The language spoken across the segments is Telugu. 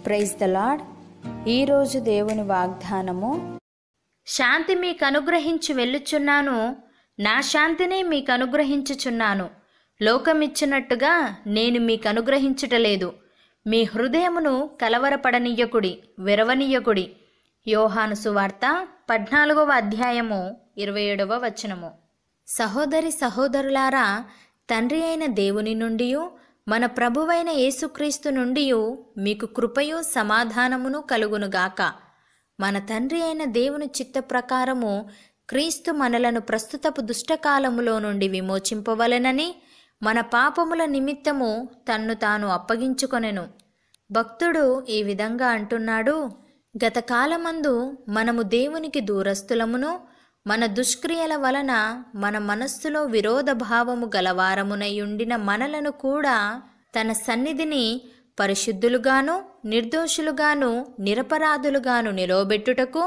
ప్రైజ్ ద లాడ్ ఈరోజు దేవుని వాగ్దానము శాంతి మీకు అనుగ్రహించి వెళ్ళుచున్నాను నా శాంతినే మీకు అనుగ్రహించుచున్నాను లోకమిచ్చినట్టుగా నేను మీకు అనుగ్రహించుటలేదు మీ హృదయమును కలవరపడనీయకుడి విరవనీయకుడి యోహాను సువార్త పద్నాలుగవ అధ్యాయము ఇరవై ఏడవ వచనము సహోదరి సహోదరులారా తండ్రి అయిన దేవుని నుండి మన ప్రభువైన యేసుక్రీస్తు నుండి మీకు కృపయు సమాధానమును కలుగునుగాక మన తండ్రి అయిన దేవుని చిత్త ప్రకారము క్రీస్తు మనలను ప్రస్తుతపు దుష్టకాలములో నుండి విమోచింపవలెనని మన పాపముల నిమిత్తము తన్ను తాను అప్పగించుకొనెను భక్తుడు ఈ విధంగా అంటున్నాడు గత కాలమందు మనము దేవునికి దూరస్థులమును మన దుష్క్రియల వలన మన మనస్సులో విరోధ భావము గలవారమునయుండిన మనలను కూడా తన సన్నిధిని పరిశుద్ధులుగాను నిర్దోషులుగాను నిరపరాధులుగాను నిలవబెట్టుటకు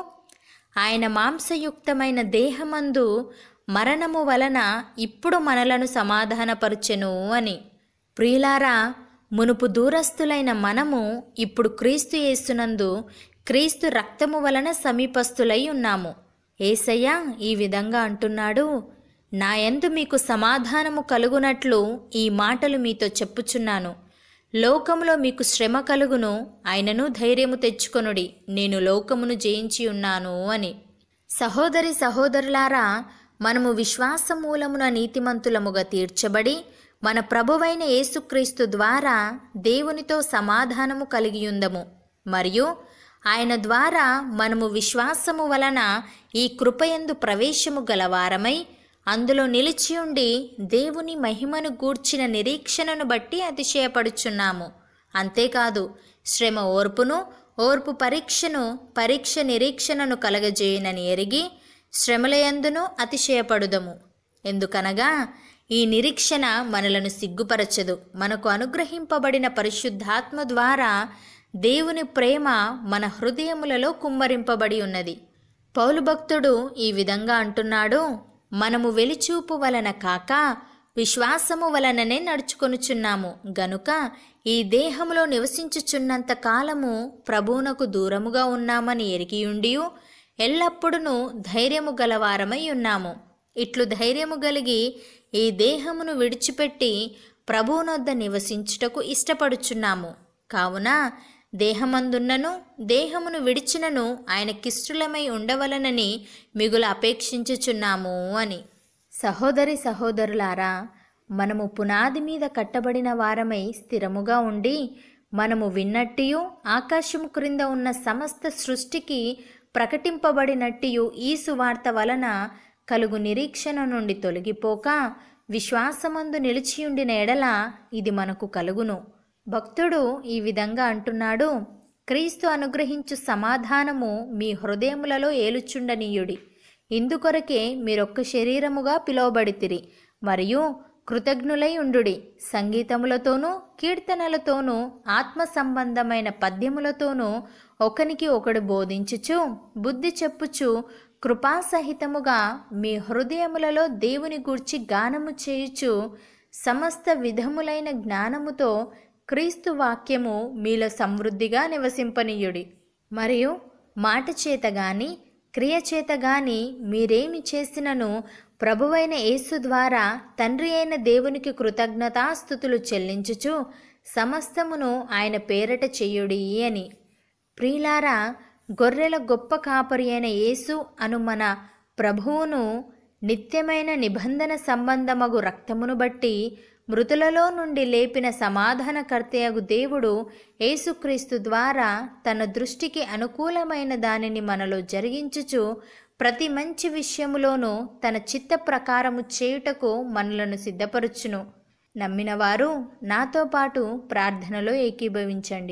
ఆయన మాంసయుక్తమైన దేహమందు మరణము వలన ఇప్పుడు మనలను సమాధానపరచెను అని ప్రియులారా మునుపు దూరస్థులైన మనము ఇప్పుడు క్రీస్తు యేసునందు క్రీస్తు రక్తము వలన సమీపస్థులై ఉన్నాము ఏసయ్య ఈ విధంగా అంటున్నాడు నా యందు మీకు సమాధానము కలుగునట్లు ఈ మాటలు మీతో చెప్పుచున్నాను లోకములో మీకు శ్రమ కలుగును ఆయనను ధైర్యము తెచ్చుకొనుడి నేను లోకమును జయించి ఉన్నాను అని సహోదరి సహోదరులారా మనము విశ్వాసమూలమున నీతిమంతులముగా తీర్చబడి మన ప్రభువైన యేసుక్రీస్తు ద్వారా దేవునితో సమాధానము కలిగియుందము మరియు ఆయన ద్వారా మనము విశ్వాసము వలన ఈ కృపయందు ప్రవేశము గలవారమై అందులో నిలిచి ఉండి దేవుని మహిమను గూర్చిన నిరీక్షణను బట్టి అతిశయపడుచున్నాము అంతేకాదు శ్రమ ఓర్పును ఓర్పు పరీక్షను పరీక్ష నిరీక్షణను కలగజేయనని ఎరిగి శ్రమలయందును అతిశయపడుదము ఎందుకనగా ఈ నిరీక్షణ మనలను సిగ్గుపరచదు మనకు అనుగ్రహింపబడిన పరిశుద్ధాత్మ ద్వారా దేవుని ప్రేమ మన హృదయములలో కుమ్మరింపబడి ఉన్నది పౌలు భక్తుడు ఈ విధంగా అంటున్నాడు మనము వెలిచూపు వలన కాక విశ్వాసము వలననే నడుచుకొనుచున్నాము గనుక ఈ దేహములో నివసించుచున్నంత కాలము ప్రభువునకు దూరముగా ఉన్నామని ఎరిగియుండియు ఎల్లప్పుడూ ధైర్యము గలవారమై ఉన్నాము ఇట్లు ధైర్యము కలిగి ఈ దేహమును విడిచిపెట్టి ప్రభువునొద్ద నివసించుటకు ఇష్టపడుచున్నాము కావున దేహమందున్నను దేహమును విడిచినను ఆయనకిష్టులమై ఉండవలనని మిగులు అపేక్షించుచున్నాము అని సహోదరి సహోదరులారా మనము పునాది మీద కట్టబడిన వారమై స్థిరముగా ఉండి మనము విన్నట్టియు ఆకాశము క్రింద ఉన్న సమస్త సృష్టికి ప్రకటింపబడినట్టియు ఈ సువార్త వలన కలుగు నిరీక్షణ నుండి తొలగిపోక విశ్వాసమందు నిలిచియుండిన ఎడల ఇది మనకు కలుగును భక్తుడు ఈ విధంగా అంటున్నాడు క్రీస్తు అనుగ్రహించు సమాధానము మీ హృదయములలో ఏలుచుండనీయుడి ఇందుకొరకే మీరొక్క శరీరముగా పిలువబడితిరి మరియు కృతజ్ఞులై ఉండుడి సంగీతములతోనూ కీర్తనలతోనూ ఆత్మ సంబంధమైన పద్యములతోనూ ఒకనికి ఒకడు బోధించుచు బుద్ధి చెప్పుచు కృపాసహితముగా మీ హృదయములలో దేవుని గూర్చి గానము చేయుచు సమస్త విధములైన జ్ఞానముతో క్రీస్తు వాక్యము మీలో సమృద్ధిగా నివసింపనీయుడి మరియు మాట చేత గాని క్రియ చేత గాని మీరేమి చేసినను ప్రభువైన యేసు ద్వారా తండ్రి అయిన దేవునికి కృతజ్ఞతాస్థుతులు చెల్లించుచు సమస్తమును ఆయన పేరట చెయ్యుడి అని ప్రియులారా గొర్రెల గొప్ప కాపరి అయిన యేసు అను మన ప్రభువును నిత్యమైన నిబంధన సంబంధమగు రక్తమును బట్టి మృతులలో నుండి లేపిన సమాధానకర్తయగు దేవుడు యేసుక్రీస్తు ద్వారా తన దృష్టికి అనుకూలమైన దానిని మనలో జరిగించుచు ప్రతి మంచి విషయములోనూ తన చిత్త ప్రకారము చేయుటకు మనలను సిద్ధపరచును నమ్మినవారు నాతో పాటు ప్రార్థనలో ఏకీభవించండి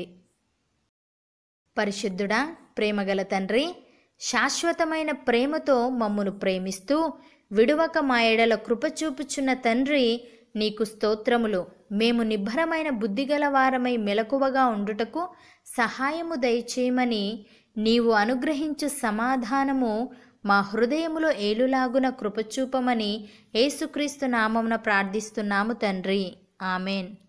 పరిశుద్ధుడా ప్రేమగల తండ్రి శాశ్వతమైన ప్రేమతో మమ్మును ప్రేమిస్తూ విడువక మా ఎడల కృపచూపుచున్న తండ్రి నీకు స్తోత్రములు మేము నిబ్బరమైన బుద్ధిగల వారమై మెలకువగా ఉండుటకు సహాయము దయచేయమని నీవు అనుగ్రహించు సమాధానము మా హృదయములో ఏలులాగున కృపచూపమని యేసుక్రీస్తు నామమున ప్రార్థిస్తున్నాము తండ్రి ఆమెన్